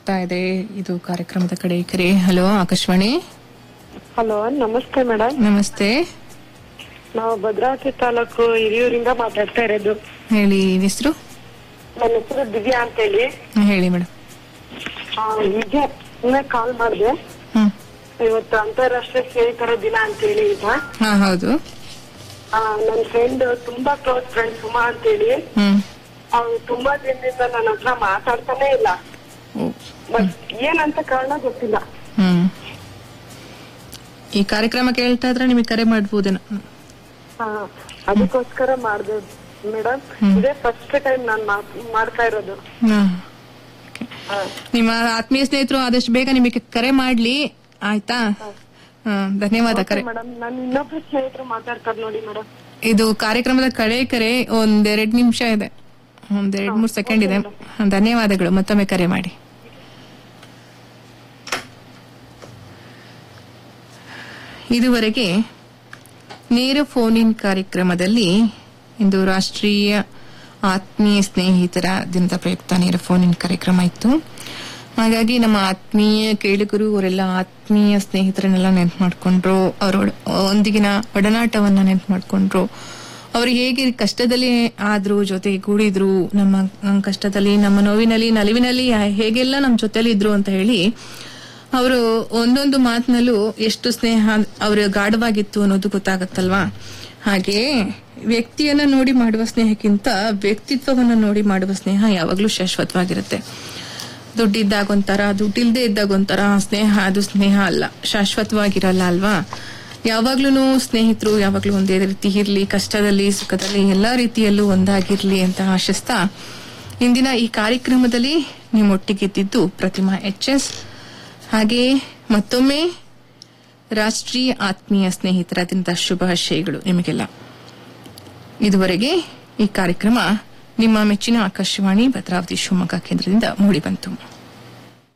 ಆಗ್ತಾ ಇದೆ ಇದು ಕಾರ್ಯಕ್ರಮದ ಕಡೆ ಕರೆ ಹಲೋ ಆಕಾಶವಾಣಿ ಹಲೋ ನಮಸ್ತೆ ಮೇಡಮ್ ನಮಸ್ತೆ ನಾವು ಭದ್ರಾವತಿ ತಾಲೂಕು ಹಿರಿಯೂರಿಂದ ಮಾತಾಡ್ತಾ ಇರೋದು ಹೇಳಿ ಹೆಸರು ನನ್ನ ಹೆಸರು ದಿವ್ಯಾ ಅಂತ ಹೇಳಿ ಹೇಳಿ ಮೇಡಮ್ ಆ, ವಿಜಯ ಕಾಲ್ ಮಾಡಿದೆ ಹ್ಮ್ ಇವತ್ತು ಅಂತಾರಾಷ್ಟ್ರೀಯ ಸ್ನೇಹಿತರ ದಿನ ಅಂತ ಹೇಳಿ ಈಗ ಹಾ ಹೌದು ಆ, ನನ್ನ ಫ್ರೆಂಡ್ ತುಂಬಾ ಕ್ಲೋಸ್ ಫ್ರೆಂಡ್ ಸುಮಾ ಅಂತ ಹೇಳಿ ಹ್ಮ್ ಅವ್ಳು ತುಂಬಾ ದಿನದಿಂದ ನನ್ನ ಹತ್ರ ಮಾತಾಡ್ತಾನೆ ಇಲ್ಲ ಓ, ಬಟ್ ಏನಂತ ಕಾರಣ ಗೊತ್ತಿಲ್ಲ ಹ್ಮ್ ಈ ಕಾರ್ಯಕ್ರಮ ಕೇಳ್ತಾ ಇದ್ರೆ ನಿಮಗೆ ಕರೆ ಮಾಡ್ಬೋದೇನೋ ಆ, ಅದಕ್ಕೋಸ್ಕರ ಮಾಡ್ದೆ ಮೇಡಮ್ ಇದೇ ಫಸ್ಟ್ ಟೈಮ್ ನಾನ್ ಮಾತ್- ಮಾಡ್ತಾ ಇರೋದು ಹಾ. Okay. ಆ, ನಿಮ್ಮ ಆತ್ಮೀಯ ಸ್ನೇಹಿತರು ಆದಷ್ಟು ಬೇಗ ನಿಮಗೆ ಕರೆ ಮಾಡ್ಲಿ ಆಯ್ತಾ ಹಾ, ಧನ್ಯವಾದ ಕರೆ ಮೇಡಮ್ ನಾನು ಇನ್ನೊಬ್ರು ಸ್ನೇಹಿತರು ಮಾತಾಡ್ತಾರೆ ನೋಡಿ ಮೇಡಮ್ ಇದು ಕಾರ್ಯಕ್ರಮದ ಕಡೆ ಕರೆ ಒಂದೆರಡು ನಿಮಿಷ ಇದೆ ಒಂದೆರಡು ಮೂರು ಸೆಕೆಂಡ್ ಇದೆ ಹಾ, ಧನ್ಯವಾದಗಳು ಮತ್ತೊಮ್ಮೆ ಕರೆ ಮಾಡಿ ಇದುವರೆಗೆ ನೇರ ಫೋನ್ ಇನ್ ಕಾರ್ಯಕ್ರಮದಲ್ಲಿ ಇಂದು ರಾಷ್ಟ್ರೀಯ ಆತ್ಮೀಯ ಸ್ನೇಹಿತರ ದಿನದ ಪ್ರಯುಕ್ತ ನೇರ ಫೋನ್ ಇನ್ ಕಾರ್ಯಕ್ರಮ ಇತ್ತು ಹಾಗಾಗಿ ನಮ್ಮ ಆತ್ಮೀಯ ಕೇಳುಗರು ಅವರೆಲ್ಲ ಆತ್ಮೀಯ ಸ್ನೇಹಿತರನ್ನೆಲ್ಲ ನೆನ್ಪು ಮಾಡ್ಕೊಂಡ್ರು ಅವರ ಒಂದಿಗಿನ ಒಡನಾಟವನ್ನ ನೆನ್ಪು ಮಾಡ್ಕೊಂಡ್ರು ಅವ್ರು ಹೇಗೆ ಕಷ್ಟದಲ್ಲಿ ಆದ್ರು ಜೊತೆಗೆ ಕೂಡಿದ್ರು ನಮ್ಮ ನಮ್ಮ ಕಷ್ಟದಲ್ಲಿ ನಮ್ಮ ನೋವಿನಲ್ಲಿ ನಲಿವಿನಲ್ಲಿ ಹೇಗೆಲ್ಲ ನಮ್ಮ ಜೊತೆಲಿ ಇದ್ರು ಅಂತ ಹೇಳಿ ಅವರು ಒಂದೊಂದು ಮಾತಿನಲ್ಲೂ ಎಷ್ಟು ಸ್ನೇಹ ಅವ್ರ ಗಾಢವಾಗಿತ್ತು ಅನ್ನೋದು ಗೊತ್ತಾಗತ್ತಲ್ವಾ ಹಾಗೆ ವ್ಯಕ್ತಿಯನ್ನ ನೋಡಿ ಮಾಡುವ ಸ್ನೇಹಕ್ಕಿಂತ ವ್ಯಕ್ತಿತ್ವವನ್ನ ನೋಡಿ ಮಾಡುವ ಸ್ನೇಹ ಯಾವಾಗ್ಲೂ ಶಾಶ್ವತವಾಗಿರುತ್ತೆ ದುಡ್ಡಿದ್ದಾಗ ಒಂಥರ ದುಡ್ಡಿಲ್ದೇ ಇದ್ದಾಗ ಒಂಥರ ಸ್ನೇಹ ಅದು ಸ್ನೇಹ ಅಲ್ಲ ಶಾಶ್ವತವಾಗಿರಲ್ಲ ಅಲ್ವಾ ಯಾವಾಗ್ಲೂ ಸ್ನೇಹಿತರು ಯಾವಾಗ್ಲೂ ಒಂದೇ ರೀತಿ ಇರ್ಲಿ ಕಷ್ಟದಲ್ಲಿ ಸುಖದಲ್ಲಿ ಎಲ್ಲಾ ರೀತಿಯಲ್ಲೂ ಒಂದಾಗಿರ್ಲಿ ಅಂತ ಆಶಿಸ್ತಾ ಇಂದಿನ ಈ ಕಾರ್ಯಕ್ರಮದಲ್ಲಿ ನಿಮ್ಮೊಟ್ಟಿಗಿದ್ದಿದ್ದು ಪ್ರತಿಮಾ ಎಚ್ ಎಸ್ ಹಾಗೆ ಮತ್ತೊಮ್ಮೆ ರಾಷ್ಟ್ರೀಯ ಆತ್ಮೀಯ ಸ್ನೇಹಿತರ ದಿನದ ಶುಭಾಶಯಗಳು ನಿಮಗೆಲ್ಲ ಇದುವರೆಗೆ ಈ ಕಾರ್ಯಕ್ರಮ ನಿಮ್ಮ ಮೆಚ್ಚಿನ ಆಕಾಶವಾಣಿ ಭದ್ರಾವತಿ ಶಿವಮೊಗ್ಗ ಕೇಂದ್ರದಿಂದ ಮೂಡಿಬಂತು